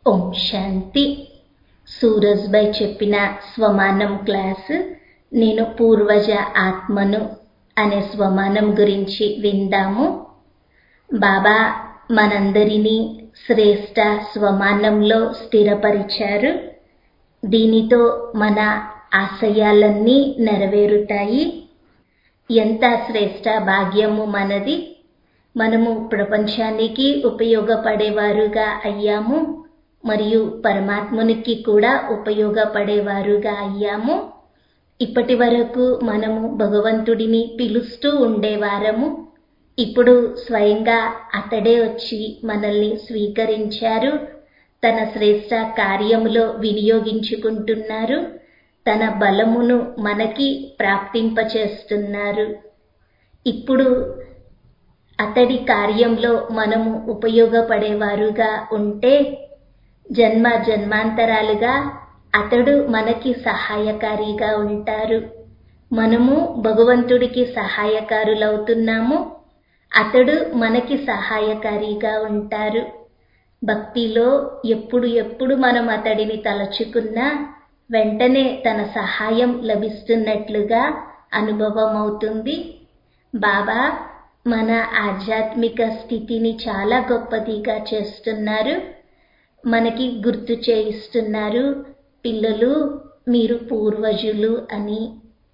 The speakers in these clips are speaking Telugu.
ఓం శాంతి సూరజ్భాయ్ చెప్పిన స్వమానం క్లాస్ నేను పూర్వజ ఆత్మను అనే స్వమానం గురించి విందాము బాబా మనందరినీ శ్రేష్ట స్వమానంలో స్థిరపరిచారు దీనితో మన ఆశయాలన్నీ నెరవేరుతాయి ఎంత శ్రేష్ట భాగ్యము మనది మనము ప్రపంచానికి ఉపయోగపడేవారుగా అయ్యాము మరియు పరమాత్మునికి కూడా ఉపయోగపడేవారుగా అయ్యాము ఇప్పటి వరకు మనము భగవంతుడిని పిలుస్తూ ఉండేవారము ఇప్పుడు స్వయంగా అతడే వచ్చి మనల్ని స్వీకరించారు తన శ్రేష్ట కార్యములో వినియోగించుకుంటున్నారు తన బలమును మనకి ప్రాప్తింపచేస్తున్నారు ఇప్పుడు అతడి కార్యంలో మనము ఉపయోగపడేవారుగా ఉంటే జన్మ జన్మాంతరాలుగా అతడు మనకి సహాయకారిగా ఉంటారు మనము భగవంతుడికి సహాయకారులవుతున్నాము అతడు మనకి సహాయకారిగా ఉంటారు భక్తిలో ఎప్పుడు ఎప్పుడు మనం అతడిని తలచుకున్నా వెంటనే తన సహాయం లభిస్తున్నట్లుగా అనుభవం అవుతుంది బాబా మన ఆధ్యాత్మిక స్థితిని చాలా గొప్పదిగా చేస్తున్నారు మనకి గుర్తు చేయిస్తున్నారు పిల్లలు మీరు పూర్వజులు అని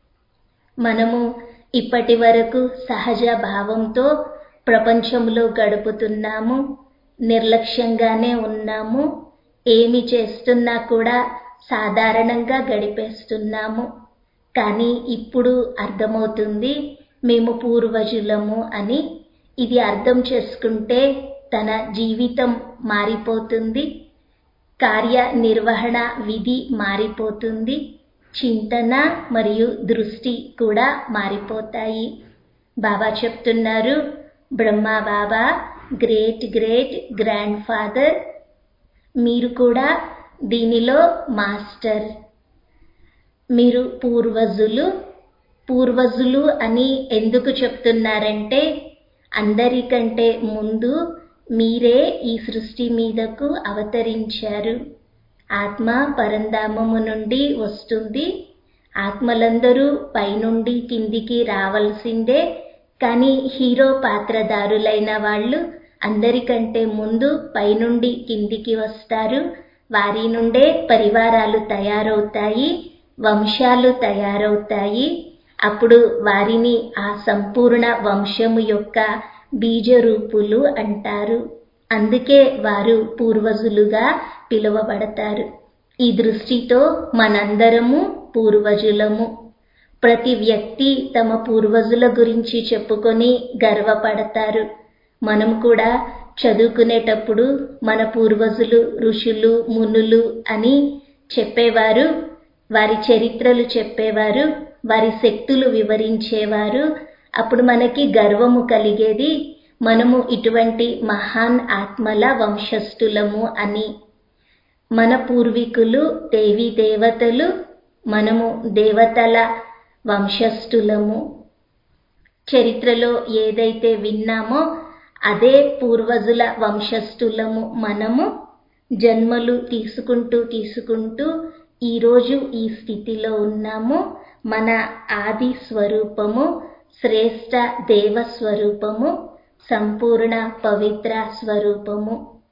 మనము ఇప్పటి వరకు సహజ భావంతో ప్రపంచంలో గడుపుతున్నాము నిర్లక్ష్యంగానే ఉన్నాము ఏమి చేస్తున్నా కూడా సాధారణంగా గడిపేస్తున్నాము కానీ ఇప్పుడు అర్థమవుతుంది మేము పూర్వజులము అని ఇది అర్థం చేసుకుంటే తన జీవితం మారిపోతుంది కార్యనిర్వహణ విధి మారిపోతుంది చింతన మరియు దృష్టి కూడా మారిపోతాయి బాబా చెప్తున్నారు Brahma Baba great great grandfather మీరు కూడా దీనిలో మాస్టర్ మీరు పూర్వజులు పూర్వజులు అని ఎందుకు చెప్తున్నారంటే అందరికంటే ముందు మీరే ఈ సృష్టి మీదకు అవతరించారు ఆత్మ పరంధామము నుండి వస్తుంది ఆత్మలందరూ పైనుండి కిందికి రావాల్సిందే కానీ హీరో పాత్రదారులైన వాళ్ళు అందరికంటే ముందు పైనుండి కిందికి వస్తారు వారి నుండే పరివారాలు తయారవుతాయి వంశాలు తయారవుతాయి అప్పుడు వారిని ఆ సంపూర్ణ వంశము యొక్క బీజరూపులు అంటారు అందుకే వారు పూర్వజులుగా పిలువబడతారు ఈ దృష్టితో మనందరము పూర్వజులము ప్రతి వ్యక్తి తమ పూర్వజుల గురించి చెప్పుకొని గర్వపడతారు మనం కూడా చదువుకునేటప్పుడు మన పూర్వజులు ఋషులు మునులు అని చెప్పేవారు వారి చరిత్రలు చెప్పేవారు వారి శక్తులు వివరించేవారు అప్పుడు మనకి గర్వము కలిగేది మనము ఇటువంటి మహాన్ ఆత్మల వంశస్థులము అని మన పూర్వీకులు దేవీ దేవతలు మనము దేవతల వంశస్థులము చరిత్రలో ఏదైతే విన్నామో అదే పూర్వజుల వంశస్థులము మనము జన్మలు తీసుకుంటూ తీసుకుంటూ ఈరోజు ఈ స్థితిలో ఉన్నాము మన ఆది స్వరూపము శ్రేష్ట దేవ స్వరూపము సంపూర్ణ పవిత్ర స్వరూపము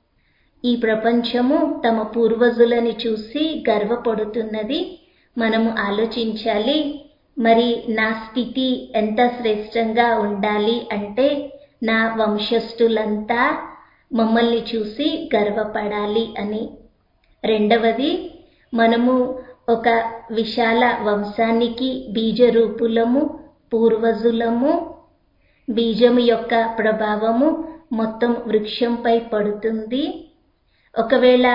ఈ ప్రపంచము తమ పూర్వజులని చూసి గర్వపడుతున్నది మనము ఆలోచించాలి మరి నా స్థితి ఎంత శ్రేష్టంగా ఉండాలి అంటే నా వంశస్థులంతా మమ్మల్ని చూసి గర్వపడాలి అని రెండవది మనము ఒక విశాల వంశానికి బీజరూపులము పూర్వజులము బీజము యొక్క ప్రభావము మొత్తం వృక్షంపై పడుతుంది ఒకవేళ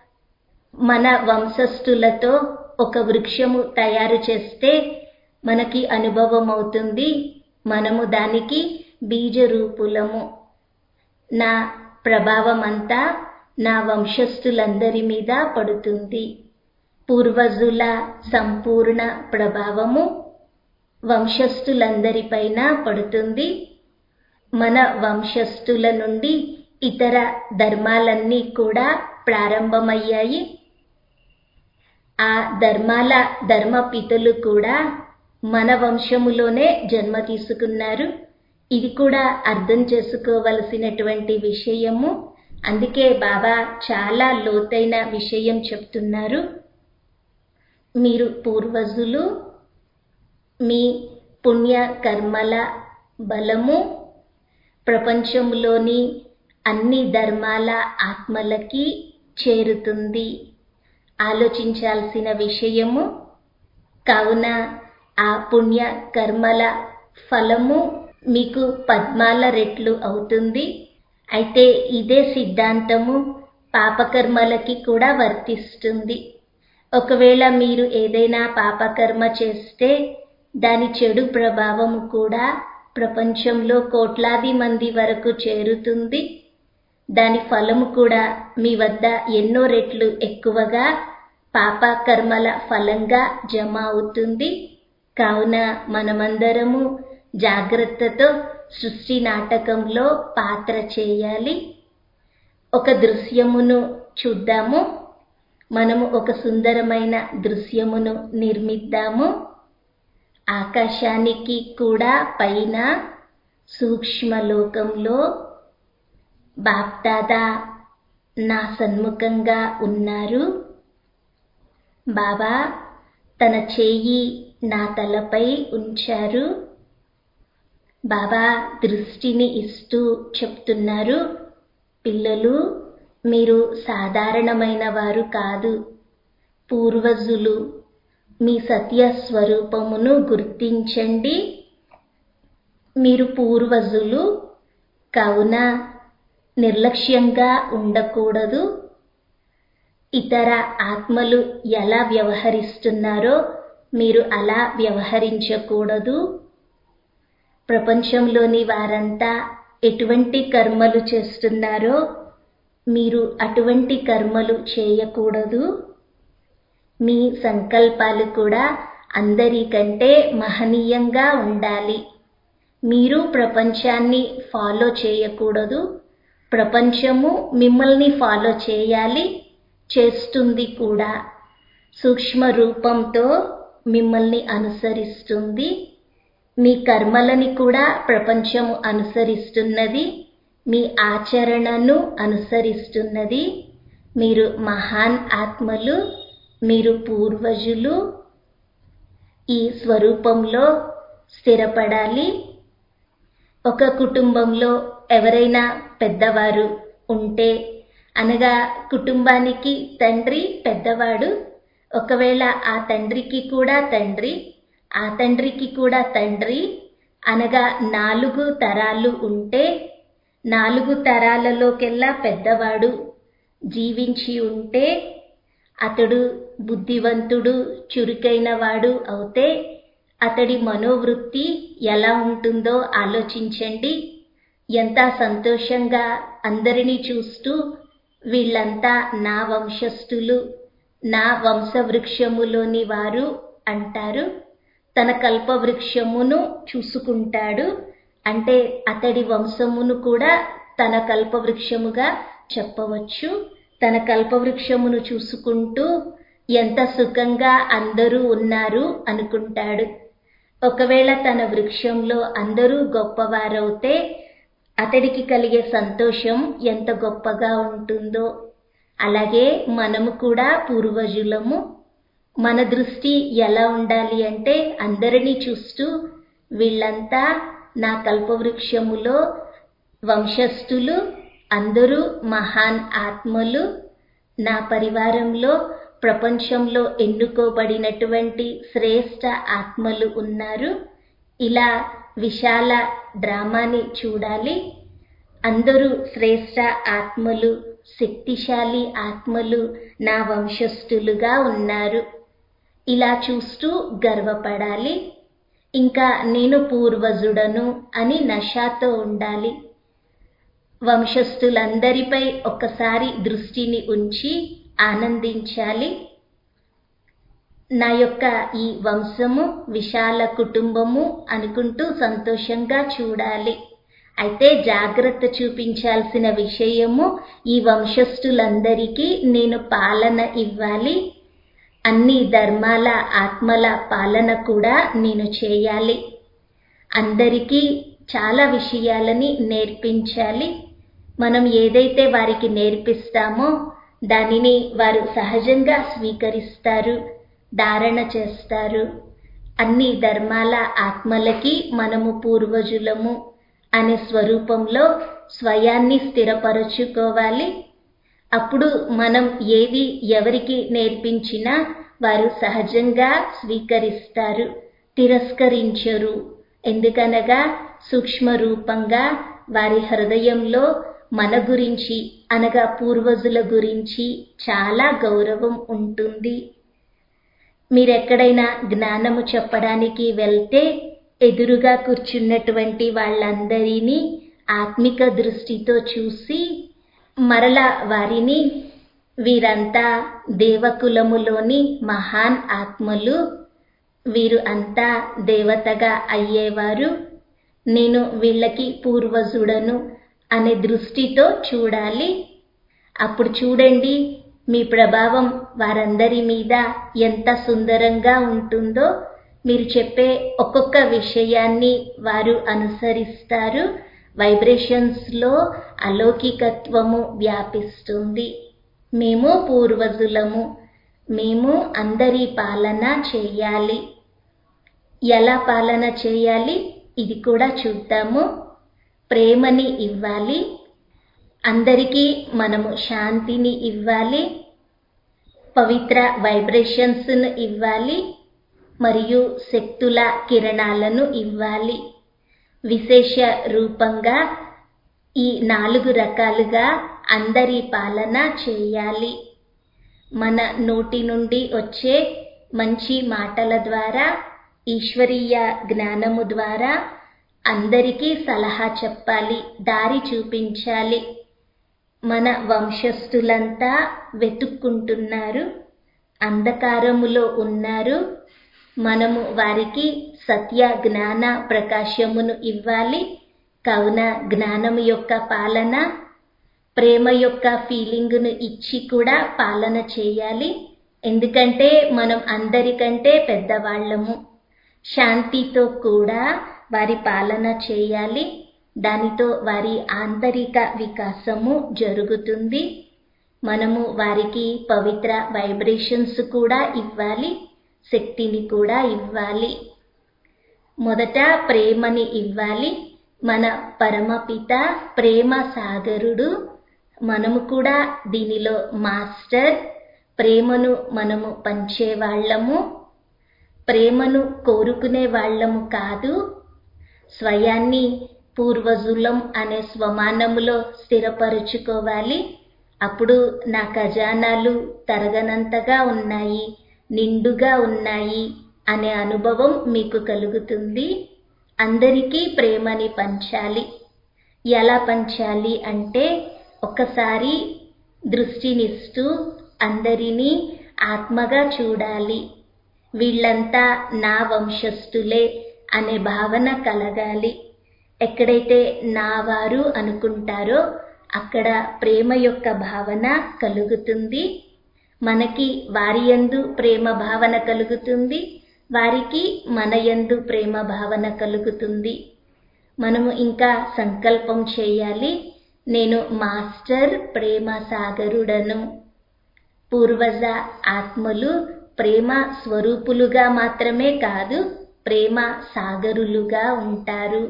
మన వంశస్థులతో ఒక వృక్షము తయారు చేస్తే మనకి అనుభవం అవుతుంది మనము దానికి బీజరూపులము నా ప్రభావం అంతా నా వంశస్థులందరి మీద పడుతుంది పూర్వజుల సంపూర్ణ ప్రభావము వంశస్థులందరిపైన పడుతుంది మన వంశస్థుల నుండి ఇతర ధర్మాలన్నీ కూడా ప్రారంభమయ్యాయి ఆ ధర్మాల ధర్మపితలు కూడా మన వంశములోనే జన్మ తీసుకున్నారు ఇది కూడా అర్థం చేసుకోవలసినటువంటి విషయము అందుకే బాబా చాలా లోతైన విషయం చెప్తున్నారు మీరు పూర్వజులు మీ పుణ్య కర్మల బలము ప్రపంచంలోని అన్ని ధర్మాల ఆత్మలకి చేరుతుంది ఆలోచించాల్సిన విషయము కావున ఆ పుణ్య కర్మల ఫలము మీకు పద్మాల రెట్లు అవుతుంది అయితే ఇదే సిద్ధాంతము పాపకర్మలకి కూడా వర్తిస్తుంది ఒకవేళ మీరు ఏదైనా పాపకర్మ చేస్తే దాని చెడు ప్రభావము కూడా ప్రపంచంలో కోట్లాది మంది వరకు చేరుతుంది దాని ఫలము కూడా మీ వద్ద ఎన్నో రెట్లు ఎక్కువగా పాప కర్మల ఫలంగా జమ అవుతుంది కావున మనమందరము జాగ్రత్తతో సృష్టి నాటకంలో పాత్ర చేయాలి ఒక దృశ్యమును చూద్దాము మనము ఒక సుందరమైన దృశ్యమును నిర్మిద్దాము ఆకాశానికి కూడా పైన సూక్ష్మలోకంలో బాప్దాదా నా సన్ముఖంగా ఉన్నారు బాబా తన చేయి నా తలపై ఉంచారు బాబా దృష్టిని ఇస్తూ చెప్తున్నారు పిల్లలు మీరు సాధారణమైన వారు కాదు పూర్వజులు మీ సత్య స్వరూపమును గుర్తించండి మీరు పూర్వజులు కావున నిర్లక్ష్యంగా ఉండకూడదు ఇతర ఆత్మలు ఎలా వ్యవహరిస్తున్నారో మీరు అలా వ్యవహరించకూడదు ప్రపంచంలోని వారంతా ఎటువంటి కర్మలు చేస్తున్నారో మీరు అటువంటి కర్మలు చేయకూడదు మీ సంకల్పాలు కూడా అందరికంటే మహనీయంగా ఉండాలి మీరు ప్రపంచాన్ని ఫాలో చేయకూడదు ప్రపంచము మిమ్మల్ని ఫాలో చేయాలి చేస్తుంది కూడా సూక్ష్మ రూపంతో మిమ్మల్ని అనుసరిస్తుంది మీ కర్మలని కూడా ప్రపంచము అనుసరిస్తున్నది మీ ఆచరణను అనుసరిస్తున్నది మీరు మహాన్ ఆత్మలు మీరు పూర్వజులు ఈ స్వరూపంలో స్థిరపడాలి ఒక కుటుంబంలో ఎవరైనా పెద్దవారు ఉంటే అనగా కుటుంబానికి తండ్రి పెద్దవాడు ఒకవేళ ఆ తండ్రికి కూడా తండ్రి ఆ తండ్రికి కూడా తండ్రి అనగా నాలుగు తరాలు ఉంటే నాలుగు తరాలలోకెల్లా పెద్దవాడు జీవించి ఉంటే అతడు బుద్ధివంతుడు చురుకైన వాడు అవుతే అతడి మనోవృత్తి ఎలా ఉంటుందో ఆలోచించండి ఎంత సంతోషంగా అందరినీ చూస్తూ వీళ్ళంతా నా వంశస్థులు నా వంశవృక్షములోని వారు అంటారు తన కల్పవృక్షమును చూసుకుంటాడు అంటే అతడి వంశమును కూడా తన కల్పవృక్షముగా చెప్పవచ్చు తన కల్పవృక్షమును చూసుకుంటూ ఎంత సుఖంగా అందరూ ఉన్నారు అనుకుంటాడు ఒకవేళ తన వృక్షంలో అందరూ గొప్పవారవుతే అతడికి కలిగే సంతోషం ఎంత గొప్పగా ఉంటుందో అలాగే మనము కూడా పూర్వజులము మన దృష్టి ఎలా ఉండాలి అంటే అందరినీ చూస్తూ వీళ్ళంతా నా కల్పవృక్షములో వంశస్థులు అందరూ మహాన్ ఆత్మలు నా పరివారంలో ప్రపంచంలో ఎన్నుకోబడినటువంటి శ్రేష్ట ఆత్మలు ఉన్నారు ఇలా విశాల డ్రామాని చూడాలి అందరూ శ్రేష్ట ఆత్మలు శక్తిశాలి ఆత్మలు నా వంశస్థులుగా ఉన్నారు ఇలా చూస్తూ గర్వపడాలి ఇంకా నేను పూర్వజుడను అని నషాతో ఉండాలి వంశస్థులందరిపై ఒక్కసారి దృష్టిని ఉంచి ఆనందించాలి నా యొక్క ఈ వంశము విశాల కుటుంబము అనుకుంటూ సంతోషంగా చూడాలి అయితే జాగ్రత్త చూపించాల్సిన విషయము ఈ వంశస్థులందరికీ నేను పాలన ఇవ్వాలి అన్ని ధర్మాల ఆత్మల పాలన కూడా నేను చేయాలి అందరికీ చాలా విషయాలని నేర్పించాలి మనం ఏదైతే వారికి నేర్పిస్తామో దానిని వారు సహజంగా స్వీకరిస్తారు ధారణ చేస్తారు అన్ని ధర్మాల ఆత్మలకి మనము పూర్వజులము అనే స్వరూపంలో స్వయాన్ని స్థిరపరచుకోవాలి అప్పుడు మనం ఏది ఎవరికి నేర్పించినా వారు సహజంగా స్వీకరిస్తారు తిరస్కరించరు ఎందుకనగా సూక్ష్మ రూపంగా వారి హృదయంలో మన గురించి అనగా పూర్వజుల గురించి చాలా గౌరవం ఉంటుంది మీరెక్కడైనా జ్ఞానము చెప్పడానికి వెళ్తే ఎదురుగా కూర్చున్నటువంటి వాళ్ళందరినీ ఆత్మిక దృష్టితో చూసి మరల వారిని వీరంతా దేవకులములోని మహాన్ ఆత్మలు వీరు అంతా దేవతగా అయ్యేవారు నేను వీళ్ళకి పూర్వజుడను అనే దృష్టితో చూడాలి అప్పుడు చూడండి మీ ప్రభావం వారందరి మీద ఎంత సుందరంగా ఉంటుందో మీరు చెప్పే ఒక్కొక్క విషయాన్ని వారు అనుసరిస్తారు వైబ్రేషన్స్లో అలౌకికత్వము వ్యాపిస్తుంది మేము పూర్వజులము మేము అందరి పాలన చేయాలి ఎలా పాలన చేయాలి ఇది కూడా చూద్దాము ప్రేమని ఇవ్వాలి అందరికీ మనము శాంతిని ఇవ్వాలి పవిత్ర వైబ్రేషన్స్ను ఇవ్వాలి మరియు శక్తుల కిరణాలను ఇవ్వాలి విశేష రూపంగా ఈ నాలుగు రకాలుగా అందరి పాలన చేయాలి మన నోటి నుండి వచ్చే మంచి మాటల ద్వారా ఈశ్వరీయ జ్ఞానము ద్వారా అందరికీ సలహా చెప్పాలి దారి చూపించాలి మన వంశస్థులంతా వెతుక్కుంటున్నారు అంధకారములో ఉన్నారు మనము వారికి సత్య జ్ఞాన ప్రకాశమును ఇవ్వాలి కావున జ్ఞానము యొక్క పాలన ప్రేమ యొక్క ఫీలింగ్ను ఇచ్చి కూడా పాలన చేయాలి ఎందుకంటే మనం అందరికంటే పెద్దవాళ్ళము శాంతితో కూడా వారి పాలన చేయాలి దానితో వారి ఆంతరిక వికాసము జరుగుతుంది మనము వారికి పవిత్ర వైబ్రేషన్స్ కూడా ఇవ్వాలి శక్తిని కూడా ఇవ్వాలి మొదట ప్రేమని ఇవ్వాలి మన పరమపిత ప్రేమ సాగరుడు మనము కూడా దీనిలో మాస్టర్ ప్రేమను మనము పంచేవాళ్ళము ప్రేమను కోరుకునే వాళ్ళము కాదు స్వయాన్ని పూర్వజులం అనే స్వమానములో స్థిరపరుచుకోవాలి అప్పుడు నా ఖజానాలు తరగనంతగా ఉన్నాయి నిండుగా ఉన్నాయి అనే అనుభవం మీకు కలుగుతుంది అందరికీ ప్రేమని పంచాలి ఎలా పంచాలి అంటే ఒకసారి దృష్టినిస్తూ అందరినీ ఆత్మగా చూడాలి వీళ్ళంతా నా వంశస్థులే అనే భావన కలగాలి ఎక్కడైతే నా వారు అనుకుంటారో అక్కడ ప్రేమ యొక్క భావన కలుగుతుంది మనకి వారి యందు ప్రేమ భావన కలుగుతుంది వారికి మన యందు ప్రేమ భావన కలుగుతుంది మనము ఇంకా సంకల్పం చేయాలి నేను మాస్టర్ ప్రేమ సాగరుడను పూర్వజ ఆత్మలు ప్రేమ స్వరూపులుగా మాత్రమే కాదు ప్రేమ సాగరులుగా ఉంటారు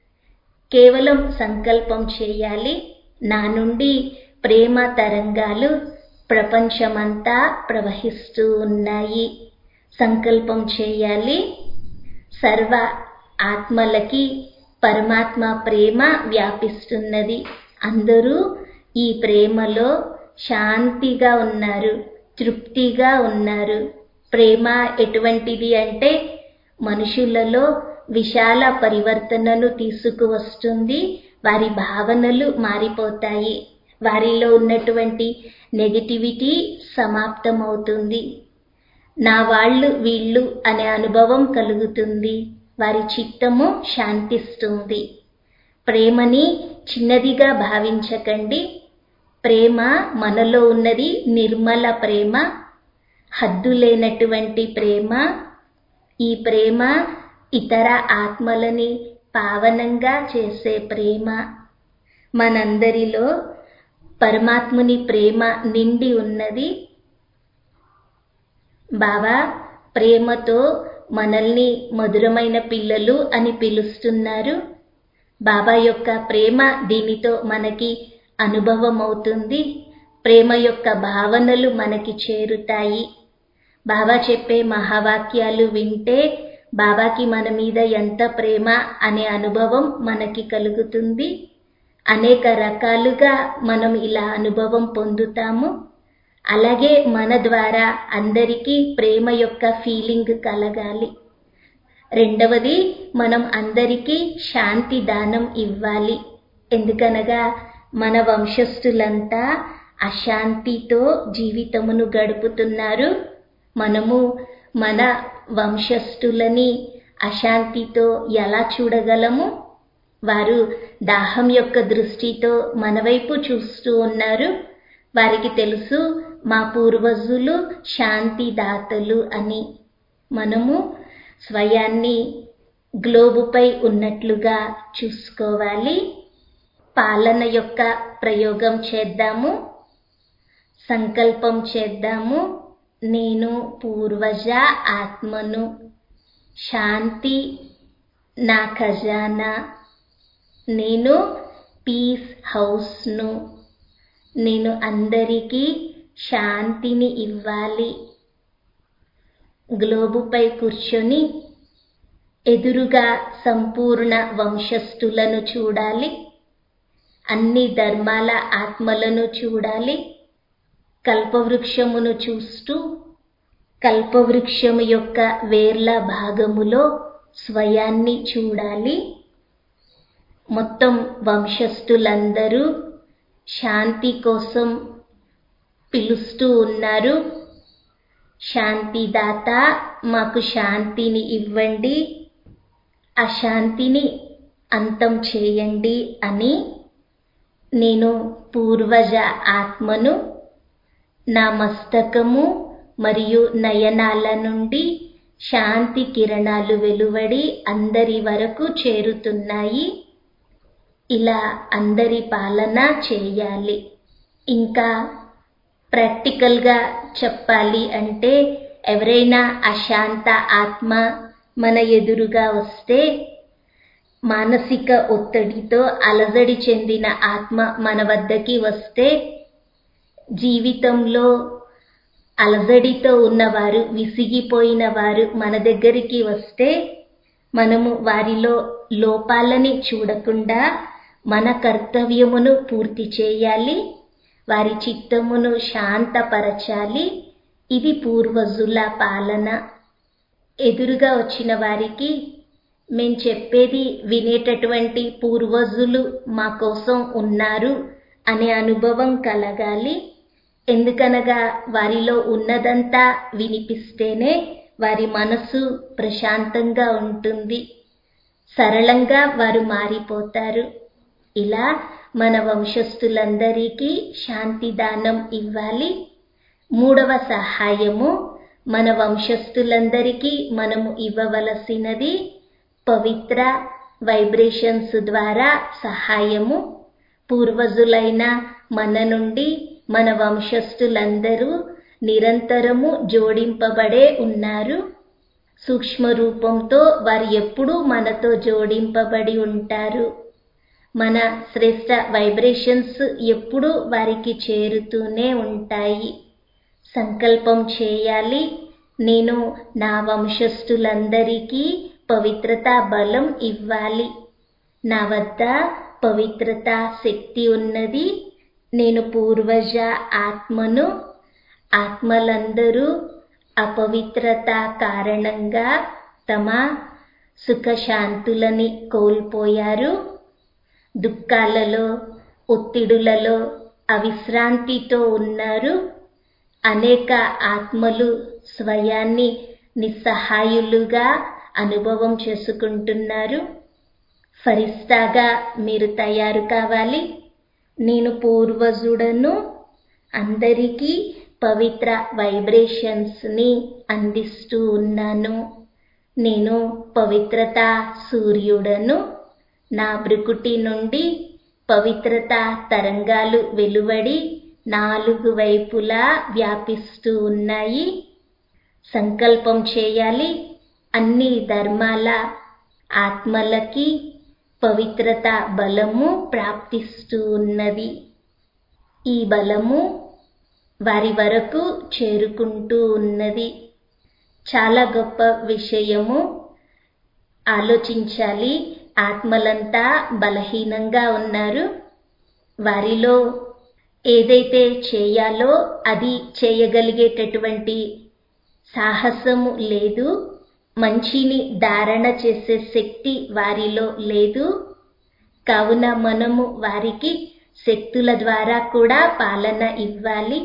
కేవలం సంకల్పం చేయాలి నా నుండి ప్రేమ తరంగాలు ప్రపంచమంతా ప్రవహిస్తూ ఉన్నాయి సంకల్పం చేయాలి సర్వ ఆత్మలకి పరమాత్మ ప్రేమ వ్యాపిస్తున్నది అందరూ ఈ ప్రేమలో శాంతిగా ఉన్నారు తృప్తిగా ఉన్నారు ప్రేమ ఎటువంటిది అంటే మనుషులలో విశాల పరివర్తనను తీసుకువస్తుంది వారి భావనలు మారిపోతాయి వారిలో ఉన్నటువంటి నెగటివిటీ సమాప్తమవుతుంది నా వాళ్ళు వీళ్ళు అనే అనుభవం కలుగుతుంది వారి చిత్తము శాంతిస్తుంది ప్రేమని చిన్నదిగా భావించకండి ప్రేమ మనలో ఉన్నది నిర్మల ప్రేమ హద్దు లేనటువంటి ప్రేమ ఈ ప్రేమ ఇతర ఆత్మలని పావనంగా చేసే ప్రేమ మనందరిలో పరమాత్ముని ప్రేమ నిండి ఉన్నది బాబా ప్రేమతో మనల్ని మధురమైన పిల్లలు అని పిలుస్తున్నారు బాబా యొక్క ప్రేమ దీనితో మనకి అనుభవం అవుతుంది ప్రేమ యొక్క భావనలు మనకి చేరుతాయి బాబా చెప్పే మహావాక్యాలు వింటే బాబాకి మన మీద ఎంత ప్రేమ అనే అనుభవం మనకి కలుగుతుంది అనేక రకాలుగా మనం ఇలా అనుభవం పొందుతాము అలాగే మన ద్వారా అందరికీ ప్రేమ యొక్క ఫీలింగ్ కలగాలి రెండవది మనం అందరికీ శాంతి దానం ఇవ్వాలి ఎందుకనగా మన వంశస్థులంతా అశాంతితో జీవితమును గడుపుతున్నారు మనము మన వంశస్థులని అశాంతితో ఎలా చూడగలము వారు దాహం యొక్క దృష్టితో మన వైపు చూస్తూ ఉన్నారు వారికి తెలుసు మా పూర్వజులు శాంతిదాతలు అని మనము స్వయాన్ని గ్లోబుపై ఉన్నట్లుగా చూసుకోవాలి పాలన యొక్క ప్రయోగం చేద్దాము సంకల్పం చేద్దాము నేను పూర్వజ ఆత్మను శాంతి నా ఖజానా నేను పీస్ హౌస్ను నేను అందరికీ శాంతిని ఇవ్వాలి గ్లోబుపై కూర్చొని ఎదురుగా సంపూర్ణ వంశస్థులను చూడాలి అన్ని ధర్మాల ఆత్మలను చూడాలి కల్పవృక్షమును చూస్తూ కల్పవృక్షము యొక్క వేర్ల భాగములో స్వయాన్ని చూడాలి మొత్తం వంశస్థులందరూ శాంతి కోసం పిలుస్తూ ఉన్నారు శాంతిదాత మాకు శాంతిని ఇవ్వండి అశాంతిని అంతం చేయండి అని నేను పూర్వజ ఆత్మను నా మస్తకము మరియు నయనాల నుండి శాంతి కిరణాలు వెలువడి అందరి వరకు చేరుతున్నాయి ఇలా అందరి పాలన చేయాలి ఇంకా ప్రాక్టికల్గా చెప్పాలి అంటే ఎవరైనా అశాంత ఆత్మ మన ఎదురుగా వస్తే మానసిక ఒత్తిడితో అలజడి చెందిన ఆత్మ మన వద్దకి వస్తే జీవితంలో అలజడితో ఉన్నవారు విసిగిపోయిన వారు మన దగ్గరికి వస్తే మనము వారిలో లోపాలని చూడకుండా మన కర్తవ్యమును పూర్తి చేయాలి వారి చిత్తమును శాంతపరచాలి ఇది పూర్వజుల పాలన ఎదురుగా వచ్చిన వారికి మేం చెప్పేది వినేటటువంటి పూర్వజులు మా కోసం ఉన్నారు అనే అనుభవం కలగాలి ఎందుకనగా వారిలో ఉన్నదంతా వినిపిస్తేనే వారి మనసు ప్రశాంతంగా ఉంటుంది సరళంగా వారు మారిపోతారు ఇలా మన వంశస్థులందరికీ శాంతిదానం ఇవ్వాలి మూడవ సహాయము మన వంశస్థులందరికీ మనము ఇవ్వవలసినది పవిత్ర వైబ్రేషన్స్ ద్వారా సహాయము పూర్వజులైన మన నుండి మన వంశస్థులందరూ నిరంతరము జోడింపబడే ఉన్నారు సూక్ష్మ రూపంతో వారు ఎప్పుడూ మనతో జోడింపబడి ఉంటారు మన శ్రేష్ట వైబ్రేషన్స్ ఎప్పుడూ వారికి చేరుతూనే ఉంటాయి సంకల్పం చేయాలి నేను నా వంశస్థులందరికీ పవిత్రతా బలం ఇవ్వాలి నా వద్ద పవిత్రతా శక్తి ఉన్నది నేను పూర్వజ ఆత్మను ఆత్మలందరూ అపవిత్రత కారణంగా తమ సుఖశాంతులని కోల్పోయారు దుఃఖాలలో ఒత్తిడులలో అవిశ్రాంతితో ఉన్నారు అనేక ఆత్మలు స్వయాన్ని నిస్సహాయులుగా అనుభవం చేసుకుంటున్నారు ఫరిస్తాగా మీరు తయారు కావాలి నేను పూర్వజుడను అందరికీ పవిత్ర వైబ్రేషన్స్ని అందిస్తూ ఉన్నాను నేను పవిత్రత సూర్యుడను నా బ్రుకుటి నుండి పవిత్రత తరంగాలు వెలువడి నాలుగు వైపులా వ్యాపిస్తూ ఉన్నాయి సంకల్పం చేయాలి అన్ని ధర్మాల ఆత్మలకి పవిత్రత బలము ప్రాప్తిస్తూ ఉన్నది ఈ బలము వారి వరకు చేరుకుంటూ ఉన్నది చాలా గొప్ప విషయము ఆలోచించాలి ఆత్మలంతా బలహీనంగా ఉన్నారు వారిలో ఏదైతే చేయాలో అది చేయగలిగేటటువంటి సాహసము లేదు మంచిని ధారణ చేసే శక్తి వారిలో లేదు కావున మనము వారికి శక్తుల ద్వారా కూడా పాలన ఇవ్వాలి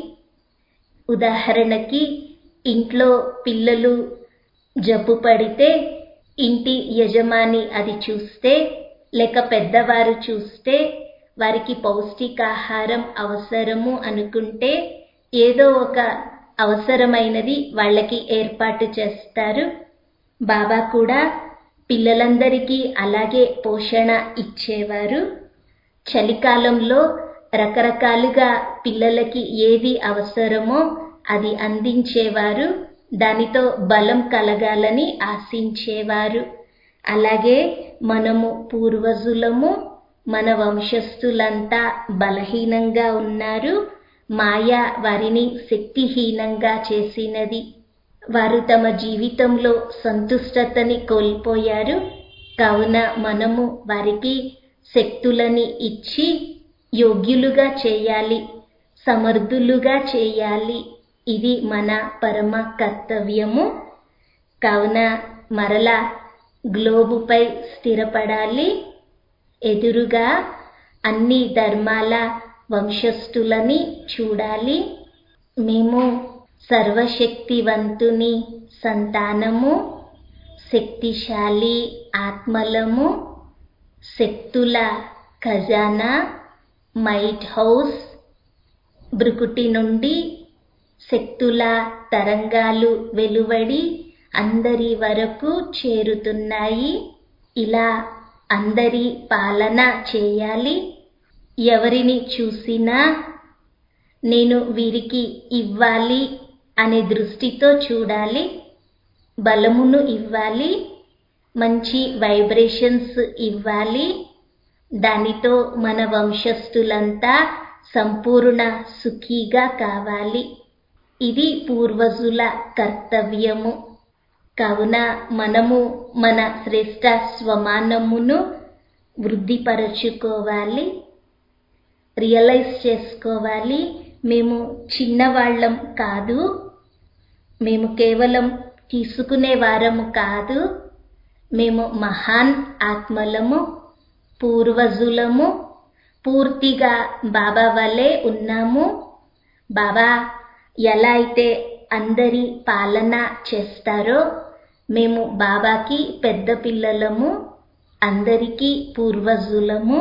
ఉదాహరణకి ఇంట్లో పిల్లలు జబ్బు పడితే ఇంటి యజమాని అది చూస్తే లేక పెద్దవారు చూస్తే వారికి పౌష్టికాహారం అవసరము అనుకుంటే ఏదో ఒక అవసరమైనది వాళ్ళకి ఏర్పాటు చేస్తారు బాబా కూడా పిల్లలందరికీ అలాగే పోషణ ఇచ్చేవారు చలికాలంలో రకరకాలుగా పిల్లలకి ఏది అవసరమో అది అందించేవారు దానితో బలం కలగాలని ఆశించేవారు అలాగే మనము పూర్వజులము మన వంశస్థులంతా బలహీనంగా ఉన్నారు మాయ వారిని శక్తిహీనంగా చేసినది వారు తమ జీవితంలో సంతుష్టతని కోల్పోయారు కావున మనము వారికి శక్తులని ఇచ్చి యోగ్యులుగా చేయాలి సమర్థులుగా చేయాలి ఇది మన పరమ కర్తవ్యము కావున మరలా గ్లోబుపై స్థిరపడాలి ఎదురుగా అన్ని ధర్మాల వంశస్థులని చూడాలి మేము సర్వశక్తివంతుని సంతానము శక్తిశాలి ఆత్మలము శక్తుల ఖజానా మైట్ హౌస్ బ్రుకుటి నుండి శక్తుల తరంగాలు వెలువడి అందరి వరకు చేరుతున్నాయి ఇలా అందరి పాలన చేయాలి ఎవరిని చూసినా నేను వీరికి ఇవ్వాలి అనే దృష్టితో చూడాలి బలమును ఇవ్వాలి మంచి వైబ్రేషన్స్ ఇవ్వాలి దానితో మన వంశస్థులంతా సంపూర్ణ సుఖీగా కావాలి ఇది పూర్వజుల కర్తవ్యము కావున మనము మన శ్రేష్ట స్వమానమును వృద్ధిపరచుకోవాలి రియలైజ్ చేసుకోవాలి మేము చిన్నవాళ్ళం కాదు మేము కేవలం తీసుకునే వారము కాదు మేము మహాన్ ఆత్మలము పూర్వజులము పూర్తిగా బాబా వలె ఉన్నాము బాబా ఎలా అయితే అందరి పాలన చేస్తారో మేము బాబాకి పెద్ద పిల్లలము అందరికీ పూర్వజులము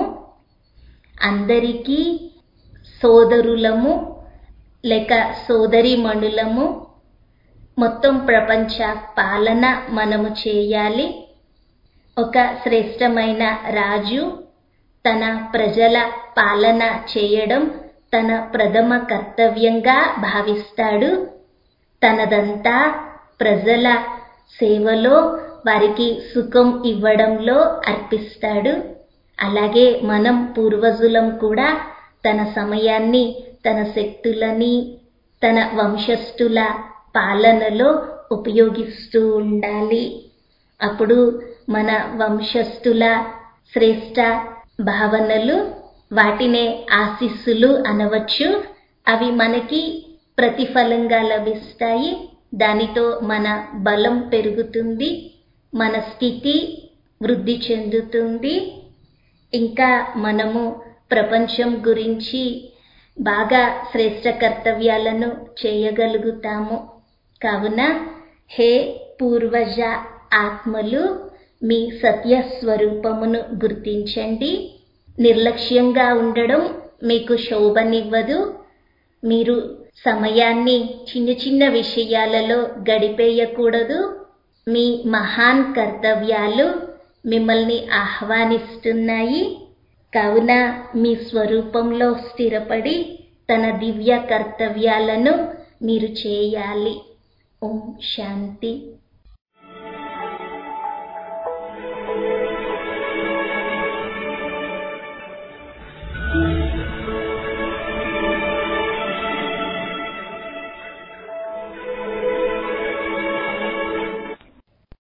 అందరికీ సోదరులము లేక సోదరిమణులము మొత్తం ప్రపంచ పాలన మనము చేయాలి ఒక శ్రేష్టమైన రాజు తన ప్రజల పాలన చేయడం తన ప్రథమ కర్తవ్యంగా భావిస్తాడు తనదంతా ప్రజల సేవలో వారికి సుఖం ఇవ్వడంలో అర్పిస్తాడు అలాగే మనం పూర్వజులం కూడా తన సమయాన్ని తన శక్తులని తన వంశస్థుల పాలనలో ఉపయోగిస్తూ ఉండాలి అప్పుడు మన వంశస్థుల శ్రేష్ట భావనలు వాటినే ఆశీస్సులు అనవచ్చు అవి మనకి ప్రతిఫలంగా లభిస్తాయి దానితో మన బలం పెరుగుతుంది మన స్థితి వృద్ధి చెందుతుంది ఇంకా మనము ప్రపంచం గురించి బాగా శ్రేష్ట కర్తవ్యాలను చేయగలుగుతాము కావున హే పూర్వజ ఆత్మలు మీ సత్య స్వరూపమును గుర్తించండి నిర్లక్ష్యంగా ఉండడం మీకు శోభనివ్వదు మీరు సమయాన్ని చిన్న చిన్న విషయాలలో గడిపేయకూడదు మీ మహాన్ కర్తవ్యాలు మిమ్మల్ని ఆహ్వానిస్తున్నాయి కావున మీ స్వరూపంలో స్థిరపడి తన దివ్య కర్తవ్యాలను మీరు చేయాలి ఓం శాంతి